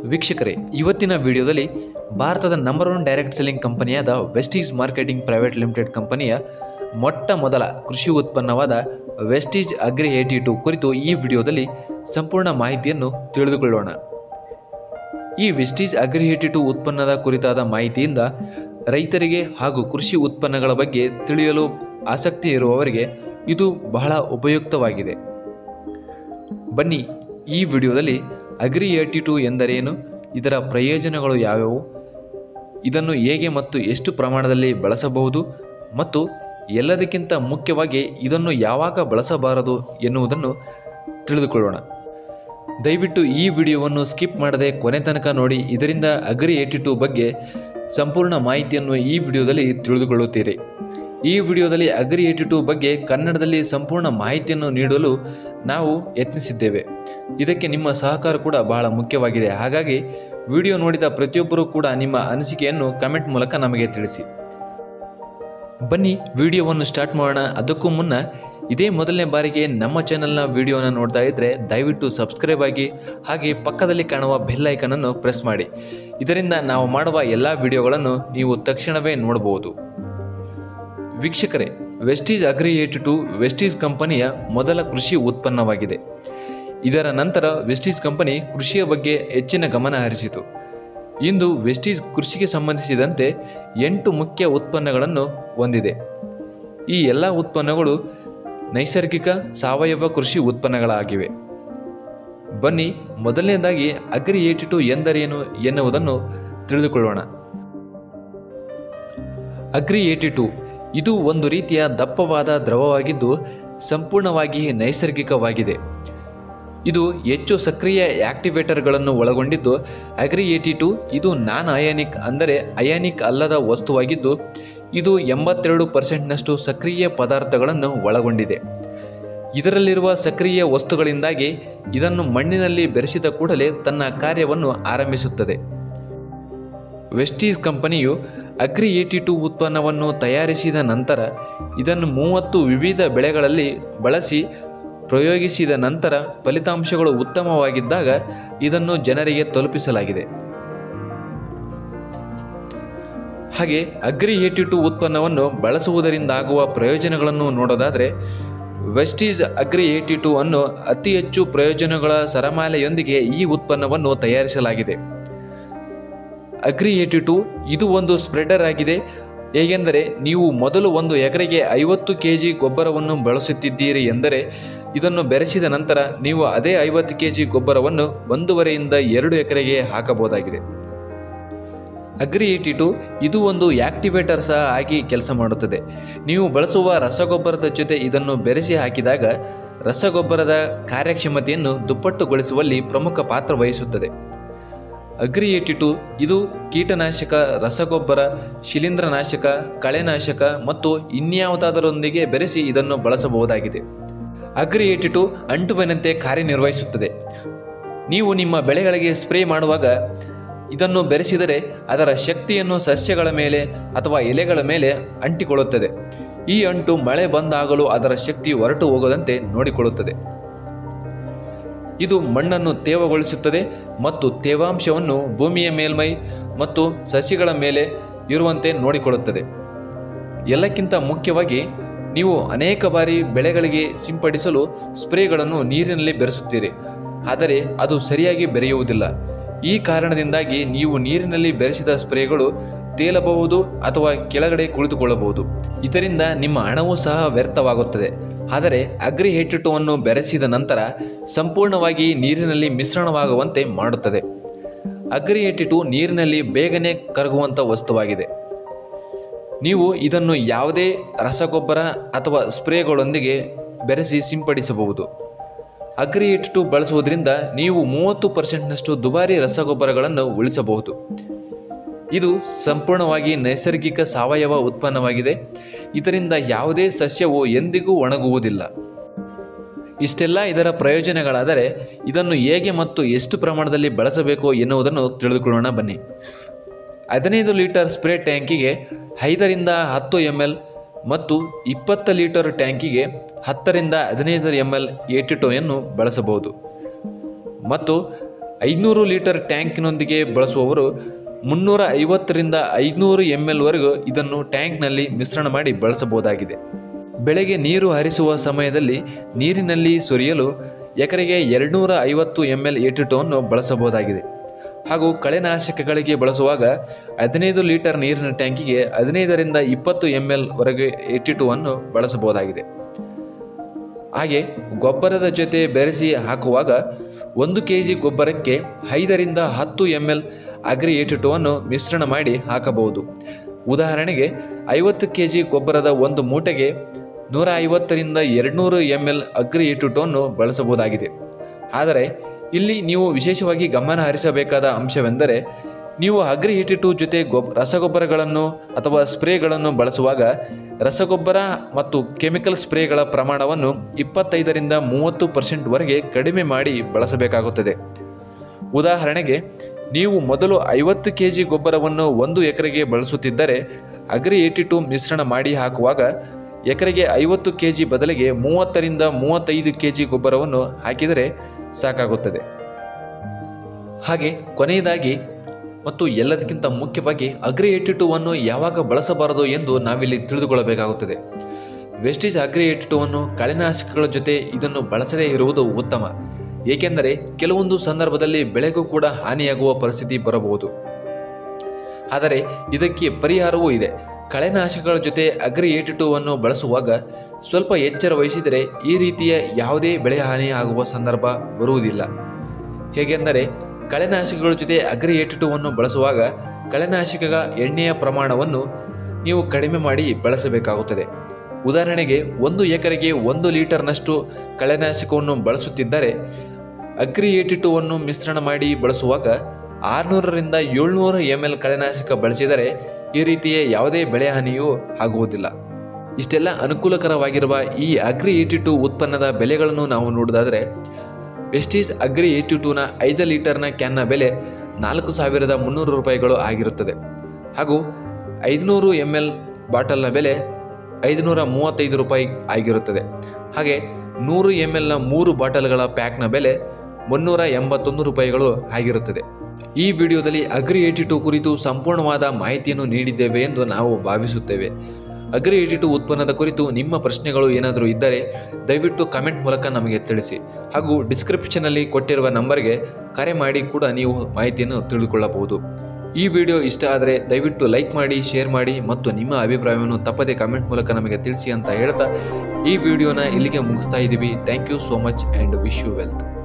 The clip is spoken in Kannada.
ವೀಕ್ಷಕರೇ ಇವತ್ತಿನ ವಿಡಿಯೋದಲ್ಲಿ ಭಾರತದ ನಂಬರ್ ಒನ್ ಡೈರೆಕ್ಟ್ ಸೆಲ್ಲಿಂಗ್ ಕಂಪನಿಯಾದ ವೆಸ್ಟೀಸ್ ಮಾರ್ಕೆಟಿಂಗ್ ಪ್ರೈವೇಟ್ ಲಿಮಿಟೆಡ್ ಕಂಪನಿಯ ಮೊಟ್ಟ ಮೊದಲ ಕೃಷಿ ಉತ್ಪನ್ನವಾದ ವೆಸ್ಟೀಜ್ ಅಗ್ರಿ ಏಟಿ ಟು ಕುರಿತು ಈ ವಿಡಿಯೋದಲ್ಲಿ ಸಂಪೂರ್ಣ ಮಾಹಿತಿಯನ್ನು ತಿಳಿದುಕೊಳ್ಳೋಣ ಈ ವೆಸ್ಟೀಜ್ ಅಗ್ರಿ ಏಟಿ ಟು ಉತ್ಪನ್ನದ ಕುರಿತಾದ ಮಾಹಿತಿಯಿಂದ ರೈತರಿಗೆ ಹಾಗೂ ಕೃಷಿ ಉತ್ಪನ್ನಗಳ ಬಗ್ಗೆ ತಿಳಿಯಲು ಆಸಕ್ತಿ ಇರುವವರಿಗೆ ಇದು ಬಹಳ ಉಪಯುಕ್ತವಾಗಿದೆ ಬನ್ನಿ ಈ ವಿಡಿಯೋದಲ್ಲಿ ಅಗ್ರಿ ಏಟಿ ಟು ಎಂದರೇನು ಇದರ ಪ್ರಯೋಜನಗಳು ಯಾವುವು ಇದನ್ನು ಹೇಗೆ ಮತ್ತು ಎಷ್ಟು ಪ್ರಮಾಣದಲ್ಲಿ ಬಳಸಬಹುದು ಮತ್ತು ಎಲ್ಲದಕ್ಕಿಂತ ಮುಖ್ಯವಾಗಿ ಇದನ್ನು ಯಾವಾಗ ಬಳಸಬಾರದು ಎನ್ನುವುದನ್ನು ತಿಳಿದುಕೊಳ್ಳೋಣ ದಯವಿಟ್ಟು ಈ ವಿಡಿಯೋವನ್ನು ಸ್ಕಿಪ್ ಮಾಡದೆ ಕೊನೆ ತನಕ ನೋಡಿ ಇದರಿಂದ ಅಗ್ರಿ ಏಟಿ ಟು ಬಗ್ಗೆ ಸಂಪೂರ್ಣ ಮಾಹಿತಿಯನ್ನು ಈ ವಿಡಿಯೋದಲ್ಲಿ ತಿಳಿದುಕೊಳ್ಳುತ್ತೀರಿ ಈ ವಿಡಿಯೋದಲ್ಲಿ ಅಗ್ರಿ ಏಟಿ ಟು ಬಗ್ಗೆ ಕನ್ನಡದಲ್ಲಿ ಸಂಪೂರ್ಣ ಮಾಹಿತಿಯನ್ನು ನೀಡಲು ನಾವು ಯತ್ನಿಸಿದ್ದೇವೆ ಇದಕ್ಕೆ ನಿಮ್ಮ ಸಹಕಾರ ಕೂಡ ಬಹಳ ಮುಖ್ಯವಾಗಿದೆ ಹಾಗಾಗಿ ವಿಡಿಯೋ ನೋಡಿದ ಪ್ರತಿಯೊಬ್ಬರೂ ಕೂಡ ನಿಮ್ಮ ಅನಿಸಿಕೆಯನ್ನು ಕಮೆಂಟ್ ಮೂಲಕ ನಮಗೆ ತಿಳಿಸಿ ಬನ್ನಿ ವಿಡಿಯೋವನ್ನು ಸ್ಟಾರ್ಟ್ ಮಾಡೋಣ ಅದಕ್ಕೂ ಮುನ್ನ ಇದೇ ಮೊದಲನೇ ಬಾರಿಗೆ ನಮ್ಮ ಚಾನೆಲ್ನ ವಿಡಿಯೋನ ನೋಡ್ತಾ ಇದ್ದರೆ ದಯವಿಟ್ಟು ಸಬ್ಸ್ಕ್ರೈಬ್ ಆಗಿ ಹಾಗೆ ಪಕ್ಕದಲ್ಲಿ ಕಾಣುವ ಬೆಲ್ ಐಕನನ್ನು ಪ್ರೆಸ್ ಮಾಡಿ ಇದರಿಂದ ನಾವು ಮಾಡುವ ಎಲ್ಲ ವಿಡಿಯೋಗಳನ್ನು ನೀವು ತಕ್ಷಣವೇ ನೋಡಬಹುದು ವೀಕ್ಷಕರೇ Vestige agri eighty two Vestige ಕಂಪನಿಯ ಮೊದಲ ಕೃಷಿ ಉತ್ಪನ್ನವಾಗಿದೆ ಇದರ ನಂತರ ವೆಸ್ಟೀಸ್ ಕಂಪನಿ ಕೃಷಿಯ ಬಗ್ಗೆ ಹೆಚ್ಚಿನ ಗಮನ ಹರಿಸಿತು ಇಂದು ವೆಸ್ಟೀಸ್ ಕೃಷಿಗೆ ಸಂಬಂಧಿಸಿದಂತೆ ಎಂಟು ಮುಖ್ಯ ಉತ್ಪನ್ನಗಳನ್ನು ಹೊಂದಿದೆ ಈ ಎಲ್ಲ ಉತ್ಪನ್ನಗಳು ನೈಸರ್ಗಿಕ ಸಾವಯವ ಕೃಷಿ ಉತ್ಪನ್ನಗಳಾಗಿವೆ ಬನ್ನಿ ಮೊದಲನೇದಾಗಿ ಅಗ್ರಿ ಏಟಿ ಟು ಎಂದರೇನು ಎನ್ನುವುದನ್ನು ತಿಳಿದುಕೊಳ್ಳೋಣ ಅಗ್ರಿ ಏಟಿ ಟು ಇದು ಒಂದು ರೀತಿಯ ದಪ್ಪವಾದ ದ್ರವವಾಗಿದ್ದು ಸಂಪೂರ್ಣವಾಗಿ ನೈಸರ್ಗಿಕವಾಗಿದೆ ಇದು ಹೆಚ್ಚು ಸಕ್ರಿಯ ಆಕ್ಟಿವೇಟರ್ಗಳನ್ನು ಒಳಗೊಂಡಿದ್ದು ಅಗ್ರಿ ಏಟಿ ಟು ಇದು ನಾನ್ ಅಯಾನಿಕ್ ಅಂದರೆ ಅಯಾನಿಕ್ ಅಲ್ಲದ ವಸ್ತುವಾಗಿದ್ದು ಇದು ಎಂಬತ್ತೆರಡು ಪರ್ಸೆಂಟ್ನಷ್ಟು ಸಕ್ರಿಯ ಪದಾರ್ಥಗಳನ್ನು ಒಳಗೊಂಡಿದೆ ಇದರಲ್ಲಿರುವ ಸಕ್ರಿಯ ವಸ್ತುಗಳಿಂದಾಗಿ ಇದನ್ನು ಮಣ್ಣಿನಲ್ಲಿ ಬೆರೆಸಿದ ಕೂಡಲೇ ತನ್ನ ಕಾರ್ಯವನ್ನು ಆರಂಭಿಸುತ್ತದೆ ವೆಸ್ಟೀಸ್ ಕಂಪನಿಯು ಅಗ್ರಿ ಏಟಿ ಟು ಉತ್ಪನ್ನವನ್ನು ತಯಾರಿಸಿದ ನಂತರ ಇದನ್ನು ಮೂವತ್ತು ವಿವಿಧ ಬೆಳೆಗಳಲ್ಲಿ ಬಳಸಿ ಪ್ರಯೋಗಿಸಿದ ನಂತರ ಫಲಿತಾಂಶಗಳು ಉತ್ತಮವಾಗಿದ್ದಾಗ ಇದನ್ನು ಜನರಿಗೆ ತಲುಪಿಸಲಾಗಿದೆ ಹಾಗೆ ಅಗ್ರಿ ಏಟಿ ಟು ಉತ್ಪನ್ನವನ್ನು ಬಳಸುವುದರಿಂದಾಗುವ ಪ್ರಯೋಜನಗಳನ್ನು ನೋಡೋದಾದರೆ ವೆಸ್ಟೀಸ್ ಅಗ್ರಿ ಏಟಿ ಟು ಅನ್ನು ಅತಿ ಹೆಚ್ಚು ಪ್ರಯೋಜನಗಳ ಸರಮಾಲೆಯೊಂದಿಗೆ ಈ ಉತ್ಪನ್ನವನ್ನು ತಯಾರಿಸಲಾಗಿದೆ ಅಗ್ರಿ ಏಟಿ ಟು ಇದು ಒಂದು ಸ್ಪ್ರೆಡರ್ ಆಗಿದೆ ಹೇಗೆಂದರೆ ನೀವು ಮೊದಲು ಒಂದು ಎಕರೆಗೆ ಐವತ್ತು ಕೆ ಜಿ ಗೊಬ್ಬರವನ್ನು ಬಳಸುತ್ತಿದ್ದೀರಿ ಎಂದರೆ ಇದನ್ನು ಬೆರೆಸಿದ ನಂತರ ನೀವು ಅದೇ ಐವತ್ತು ಕೆ ಜಿ ಗೊಬ್ಬರವನ್ನು ಒಂದೂವರೆಯಿಂದ ಎರಡು ಎಕರೆಗೆ ಹಾಕಬಹುದಾಗಿದೆ ಅಗ್ರಿ ಏಟಿ ಟು ಇದು ಒಂದು ಆಕ್ಟಿವೇಟರ್ ಸಹ ಆಗಿ ಕೆಲಸ ಮಾಡುತ್ತದೆ ನೀವು ಬಳಸುವ ರಸಗೊಬ್ಬರದ ಜೊತೆ ಇದನ್ನು ಬೆರೆಸಿ ಹಾಕಿದಾಗ ರಸಗೊಬ್ಬರದ ಕಾರ್ಯಕ್ಷಮತೆಯನ್ನು ದುಪ್ಪಟ್ಟುಗೊಳಿಸುವಲ್ಲಿ ಪ್ರಮುಖ ಪಾತ್ರ ವಹಿಸುತ್ತದೆ ಅಗ್ರಿ ಏಟಿ ಟು ಇದು ಕೀಟನಾಶಕ ರಸಗೊಬ್ಬರ ಶಿಲೀಂಧ್ರನಾಶಕ ಕಳೆನಾಶಕ ಮತ್ತು ಇನ್ಯಾವುದಾದರೊಂದಿಗೆ ಬೆರೆಸಿ ಇದನ್ನು ಬಳಸಬಹುದಾಗಿದೆ ಅಗ್ರಿ ಏಟಿ ಟು ಅಂಟುವಿನಂತೆ ಕಾರ್ಯನಿರ್ವಹಿಸುತ್ತದೆ ನೀವು ನಿಮ್ಮ ಬೆಳೆಗಳಿಗೆ ಸ್ಪ್ರೇ ಮಾಡುವಾಗ ಇದನ್ನು ಬೆರೆಸಿದರೆ ಅದರ ಶಕ್ತಿಯನ್ನು ಸಸ್ಯಗಳ ಮೇಲೆ ಅಥವಾ ಎಲೆಗಳ ಮೇಲೆ ಅಂಟಿಕೊಳ್ಳುತ್ತದೆ ಈ ಅಂಟು ಮಳೆ ಬಂದಾಗಲೂ ಅದರ ಶಕ್ತಿ ಹೊರಟು ಹೋಗದಂತೆ ನೋಡಿಕೊಳ್ಳುತ್ತದೆ ಇದು ಮಣ್ಣನ್ನು ತೇವಗೊಳಿಸುತ್ತದೆ ಮತ್ತು ತೇವಾಂಶವನ್ನು ಭೂಮಿಯ ಮೇಲ್ಮೈ ಮತ್ತು ಸಸಿಗಳ ಮೇಲೆ ಇರುವಂತೆ ನೋಡಿಕೊಳ್ಳುತ್ತದೆ ಎಲ್ಲಕ್ಕಿಂತ ಮುಖ್ಯವಾಗಿ ನೀವು ಅನೇಕ ಬಾರಿ ಬೆಳೆಗಳಿಗೆ ಸಿಂಪಡಿಸಲು ಸ್ಪ್ರೇಗಳನ್ನು ನೀರಿನಲ್ಲಿ ಬೆರೆಸುತ್ತೀರಿ ಆದರೆ ಅದು ಸರಿಯಾಗಿ ಬೆರೆಯುವುದಿಲ್ಲ ಈ ಕಾರಣದಿಂದಾಗಿ ನೀವು ನೀರಿನಲ್ಲಿ ಬೆರೆಸಿದ ಸ್ಪ್ರೇಗಳು ತೇಲಬಹುದು ಅಥವಾ ಕೆಳಗಡೆ ಕುಳಿತುಕೊಳ್ಳಬಹುದು ಇದರಿಂದ ನಿಮ್ಮ ಹಣವೂ ಸಹ ವ್ಯರ್ಥವಾಗುತ್ತದೆ ಆದರೆ ಅಗ್ರಿ ಹೇಟಿಟುವನ್ನು ಬೆರೆಸಿದ ನಂತರ ಸಂಪೂರ್ಣವಾಗಿ ನೀರಿನಲ್ಲಿ ಮಿಶ್ರಣವಾಗುವಂತೆ ಮಾಡುತ್ತದೆ ಅಗ್ರಿ ಹೇಟಿಟು ನೀರಿನಲ್ಲಿ ಬೇಗನೆ ಕರಗುವಂಥ ವಸ್ತುವಾಗಿದೆ ನೀವು ಇದನ್ನು ಯಾವುದೇ ರಸಗೊಬ್ಬರ ಅಥವಾ ಸ್ಪ್ರೇಗಳೊಂದಿಗೆ ಬೆರೆಸಿ ಸಿಂಪಡಿಸಬಹುದು ಅಗ್ರಿ ಟು ಬಳಸುವುದರಿಂದ ನೀವು ಮೂವತ್ತು ಪರ್ಸೆಂಟ್ನಷ್ಟು ದುಬಾರಿ ರಸಗೊಬ್ಬರಗಳನ್ನು ಉಳಿಸಬಹುದು ಇದು ಸಂಪೂರ್ಣವಾಗಿ ನೈಸರ್ಗಿಕ ಸಾವಯವ ಉತ್ಪನ್ನವಾಗಿದೆ ಇದರಿಂದ ಯಾವುದೇ ಸಸ್ಯವು ಎಂದಿಗೂ ಒಣಗುವುದಿಲ್ಲ ಇಷ್ಟೆಲ್ಲ ಇದರ ಪ್ರಯೋಜನಗಳಾದರೆ ಇದನ್ನು ಹೇಗೆ ಮತ್ತು ಎಷ್ಟು ಪ್ರಮಾಣದಲ್ಲಿ ಬಳಸಬೇಕು ಎನ್ನುವುದನ್ನು ತಿಳಿದುಕೊಳ್ಳೋಣ ಬನ್ನಿ ಹದಿನೈದು ಲೀಟರ್ ಸ್ಪ್ರೇ ಟ್ಯಾಂಕಿಗೆ ಐದರಿಂದ ಹತ್ತು ಎಮ್ ಎಲ್ ಮತ್ತು ಇಪ್ಪತ್ತು ಲೀಟರ್ ಟ್ಯಾಂಕಿಗೆ ಹತ್ತರಿಂದ ಹದಿನೈದು ಎಮ್ ಎಲ್ ಏಟಿಟೋಯನ್ನು ಬಳಸಬಹುದು ಮತ್ತು ಐದುನೂರು ಲೀಟರ್ ಟ್ಯಾಂಕಿನೊಂದಿಗೆ ಬಳಸುವವರು ಮುನ್ನೂರ ಐವತ್ತರಿಂದ ಐದುನೂರು ಎಮ್ ಎಲ್ವರೆಗೂ ಇದನ್ನು ಟ್ಯಾಂಕ್ನಲ್ಲಿ ಮಿಶ್ರಣ ಮಾಡಿ ಬಳಸಬಹುದಾಗಿದೆ ಬೆಳೆಗೆ ನೀರು ಹರಿಸುವ ಸಮಯದಲ್ಲಿ ನೀರಿನಲ್ಲಿ ಸುರಿಯಲು ಎಕರೆಗೆ ಎರಡುನೂರ ಐವತ್ತು ಎಮ್ ಎಲ್ ಏಟಿಟೋವನ್ನು ಬಳಸಬಹುದಾಗಿದೆ ಹಾಗೂ ಕಳೆನಾಶಕಗಳಿಗೆ ಬಳಸುವಾಗ ಹದಿನೈದು ಲೀಟರ್ ನೀರಿನ ಟ್ಯಾಂಕಿಗೆ ಹದಿನೈದರಿಂದ ಇಪ್ಪತ್ತು ಎಮ್ ಎಲ್ ವರೆಗೆ ಏಟಿಟುವನ್ನು ಬಳಸಬಹುದಾಗಿದೆ ಹಾಗೆ ಗೊಬ್ಬರದ ಜೊತೆ ಬೆರೆಸಿ ಹಾಕುವಾಗ ಒಂದು ಕೆ ಜಿ ಗೊಬ್ಬರಕ್ಕೆ ಐದರಿಂದ ಹತ್ತು ಎಮ್ ಎಲ್ ಅಗ್ರಿ ಏಟಿಟುವನ್ನು ಮಿಶ್ರಣ ಮಾಡಿ ಹಾಕಬಹುದು ಉದಾಹರಣೆಗೆ ಐವತ್ತು ಕೆ ಜಿ ಗೊಬ್ಬರದ ಒಂದು ಮೂಟೆಗೆ ನೂರ ಐವತ್ತರಿಂದ ಎರಡುನೂರು ಎಮ್ ಎಲ್ ಅಗ್ರಿ ಏಟಿಟುವನ್ನು ಬಳಸಬಹುದಾಗಿದೆ ಆದರೆ ಇಲ್ಲಿ ನೀವು ವಿಶೇಷವಾಗಿ ಗಮನ ಹರಿಸಬೇಕಾದ ಅಂಶವೆಂದರೆ ನೀವು ಅಗ್ರಿ ಹಿಟಿಟು ಜೊತೆ ಗೊಬ್ ರಸಗೊಬ್ಬರಗಳನ್ನು ಅಥವಾ ಸ್ಪ್ರೇಗಳನ್ನು ಬಳಸುವಾಗ ರಸಗೊಬ್ಬರ ಮತ್ತು ಕೆಮಿಕಲ್ ಸ್ಪ್ರೇಗಳ ಪ್ರಮಾಣವನ್ನು ಇಪ್ಪತ್ತೈದರಿಂದ ಮೂವತ್ತು ಪರ್ಸೆಂಟ್ವರೆಗೆ ಕಡಿಮೆ ಮಾಡಿ ಬಳಸಬೇಕಾಗುತ್ತದೆ ಉದಾಹರಣೆಗೆ ನೀವು ಮೊದಲು ಐವತ್ತು ಕೆ ಜಿ ಗೊಬ್ಬರವನ್ನು ಒಂದು ಎಕರೆಗೆ ಬಳಸುತ್ತಿದ್ದರೆ ಅಗ್ರಿ ಏಟಿ ಟು ಮಿಶ್ರಣ ಮಾಡಿ ಹಾಕುವಾಗ ಎಕರೆಗೆ ಐವತ್ತು ಕೆ ಜಿ ಬದಲಿಗೆ ಮೂವತ್ತರಿಂದ ಮೂವತ್ತೈದು ಕೆ ಜಿ ಗೊಬ್ಬರವನ್ನು ಹಾಕಿದರೆ ಸಾಕಾಗುತ್ತದೆ ಹಾಗೆ ಕೊನೆಯದಾಗಿ ಮತ್ತು ಎಲ್ಲದಕ್ಕಿಂತ ಮುಖ್ಯವಾಗಿ ಅಗ್ರಿ ಏಟಿ ಟುವನ್ನು ಯಾವಾಗ ಬಳಸಬಾರದು ಎಂದು ನಾವಿಲ್ಲಿ ತಿಳಿದುಕೊಳ್ಳಬೇಕಾಗುತ್ತದೆ ವೆಸ್ಟೀಜ್ ಅಗ್ರಿ ಏಟಿ ಟುವನ್ನು ಕಳೆನಾಶಕಗಳ ಜೊತೆ ಇದನ್ನು ಬಳಸದೇ ಇರುವುದು ಉತ್ತಮ ಏಕೆಂದರೆ ಕೆಲವೊಂದು ಸಂದರ್ಭದಲ್ಲಿ ಬೆಳೆಗೂ ಕೂಡ ಹಾನಿಯಾಗುವ ಪರಿಸ್ಥಿತಿ ಬರಬಹುದು ಆದರೆ ಇದಕ್ಕೆ ಪರಿಹಾರವೂ ಇದೆ ಕಳೆನಾಶಕಗಳ ಜೊತೆ ಅಗ್ರಿ ಏಟಿ ಟುವನ್ನು ಬಳಸುವಾಗ ಸ್ವಲ್ಪ ಎಚ್ಚರ ವಹಿಸಿದರೆ ಈ ರೀತಿಯ ಯಾವುದೇ ಬೆಳೆ ಹಾನಿ ಆಗುವ ಸಂದರ್ಭ ಬರುವುದಿಲ್ಲ ಹೇಗೆಂದರೆ ಕಳೆನಾಶಕಗಳ ಜೊತೆ ಅಗ್ರಿ ಏಟಿ ಟುವನ್ನು ಬಳಸುವಾಗ ಕಳೆನಾಶಕಗಳ ಎಣ್ಣೆಯ ಪ್ರಮಾಣವನ್ನು ನೀವು ಕಡಿಮೆ ಮಾಡಿ ಬಳಸಬೇಕಾಗುತ್ತದೆ ಉದಾಹರಣೆಗೆ ಒಂದು ಎಕರೆಗೆ ಒಂದು ಲೀಟರ್ನಷ್ಟು ಕಳೆನಾಶಕವನ್ನು ಬಳಸುತ್ತಿದ್ದರೆ ಅಗ್ರಿ ಏಟಿ ಟುವನ್ನು ಮಿಶ್ರಣ ಮಾಡಿ ಬಳಸುವಾಗ ಆರುನೂರರಿಂದ ಏಳ್ನೂರು ಎಮ್ ಎಲ್ ಕಳೆನಾಶಕ ಬಳಸಿದರೆ ಈ ರೀತಿಯ ಯಾವುದೇ ಬೆಳೆ ಹಾನಿಯೂ ಆಗುವುದಿಲ್ಲ ಇಷ್ಟೆಲ್ಲ ಅನುಕೂಲಕರವಾಗಿರುವ ಈ ಅಗ್ರಿ ಏಟಿ ಟು ಉತ್ಪನ್ನದ ಬೆಲೆಗಳನ್ನು ನಾವು ನೋಡೋದಾದರೆ ವೆಸ್ಟೀಸ್ ಅಗ್ರಿ ಏಟಿ ಟೂನ ಐದು ಲೀಟರ್ನ ಕ್ಯಾನ್ನ ಬೆಲೆ ನಾಲ್ಕು ಸಾವಿರದ ಮುನ್ನೂರು ರೂಪಾಯಿಗಳು ಆಗಿರುತ್ತದೆ ಹಾಗೂ ಐದುನೂರು ಎಮ್ ಎಲ್ ಬಾಟಲ್ನ ಬೆಲೆ ಐದುನೂರ ಮೂವತ್ತೈದು ರೂಪಾಯಿ ಆಗಿರುತ್ತದೆ ಹಾಗೆ ನೂರು ಎಮ್ ಎಲ್ನ ಮೂರು ಬಾಟಲ್ಗಳ ಪ್ಯಾಕ್ನ ಬೆಲೆ ಮುನ್ನೂರ ಎಂಬತ್ತೊಂದು ರೂಪಾಯಿಗಳು ಆಗಿರುತ್ತದೆ ಈ ವಿಡಿಯೋದಲ್ಲಿ ಅಗ್ರಿ ಏಟಿ ಟು ಕುರಿತು ಸಂಪೂರ್ಣವಾದ ಮಾಹಿತಿಯನ್ನು ನೀಡಿದ್ದೇವೆ ಎಂದು ನಾವು ಭಾವಿಸುತ್ತೇವೆ ಅಗ್ರಿ ಏಟಿ ಟು ಉತ್ಪನ್ನದ ಕುರಿತು ನಿಮ್ಮ ಪ್ರಶ್ನೆಗಳು ಏನಾದರೂ ಇದ್ದರೆ ದಯವಿಟ್ಟು ಕಮೆಂಟ್ ಮೂಲಕ ನಮಗೆ ತಿಳಿಸಿ ಹಾಗೂ ಡಿಸ್ಕ್ರಿಪ್ಷನಲ್ಲಿ ಕೊಟ್ಟಿರುವ ನಂಬರ್ಗೆ ಕರೆ ಮಾಡಿ ಕೂಡ ನೀವು ಮಾಹಿತಿಯನ್ನು ತಿಳಿದುಕೊಳ್ಳಬಹುದು ಈ ವಿಡಿಯೋ ಇಷ್ಟ ಆದರೆ ದಯವಿಟ್ಟು ಲೈಕ್ ಮಾಡಿ ಶೇರ್ ಮಾಡಿ ಮತ್ತು ನಿಮ್ಮ ಅಭಿಪ್ರಾಯವನ್ನು ತಪ್ಪದೆ ಕಮೆಂಟ್ ಮೂಲಕ ನಮಗೆ ತಿಳಿಸಿ ಅಂತ ಹೇಳ್ತಾ ಈ ವಿಡಿಯೋನ ಇಲ್ಲಿಗೆ ಮುಗಿಸ್ತಾ ಇದ್ದೀವಿ thank you so much and wish you wealth